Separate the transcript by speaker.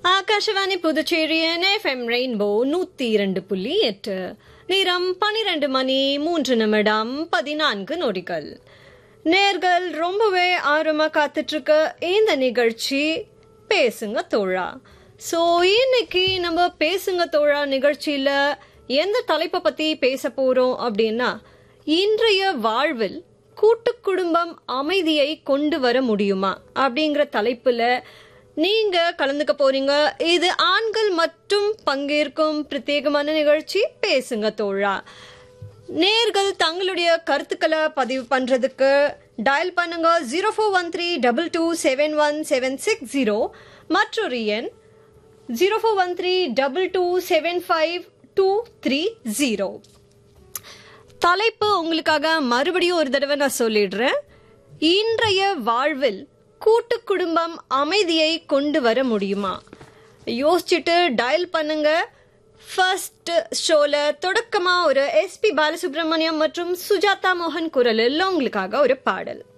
Speaker 1: ஆகாஷவாணி புதுச்சேரியின் FM rainbow நூத்தி இரண்டு புள்ளி எட்டு நேரம் பனிரெண்டு மணி மூன்று நிமிடம் பதினான்கு நொடிகள் நேர்கள் ரொம்பவே ஆர்வமா காத்துட்டு இருக்க இந்த நிகழ்ச்சி பேசுங்க தோழா சோ இன்னைக்கு நம்ம பேசுங்க தோழா நிகழ்ச்சியில எந்த தலைப்பை பத்தி பேச போறோம் அப்படின்னா இன்றைய வாழ்வில் கூட்டு குடும்பம் அமைதியை கொண்டு வர முடியுமா அப்படிங்கிற தலைப்புல நீங்க கலந்துக்க போறீங்க இது ஆண்கள் மட்டும் பங்கேற்கும் பிரத்யேகமான நிகழ்ச்சி பேசுங்க தோழா நேர்கள் தங்களுடைய கருத்துக்களை பதிவு பண்றதுக்கு டயல் பண்ணுங்க zero four one three double two seven one seven six zero மற்றொரு எண் zero four one three double two seven five two three zero தலைப்பு உங்களுக்காக மறுபடியும் ஒரு தடவை நான் சொல்லிடுறேன் இன்றைய வாழ்வில் கூட்டு குடும்பம் அமைதியை கொண்டு வர முடியுமா யோசிச்சுட்டு டயல் பண்ணுங்க ஃபர்ஸ்ட் ஷோல தொடக்கமா ஒரு எஸ்பி பாலசுப்ரமணியம் மற்றும் சுஜாதா மோகன் குரலில் உங்களுக்காக ஒரு பாடல்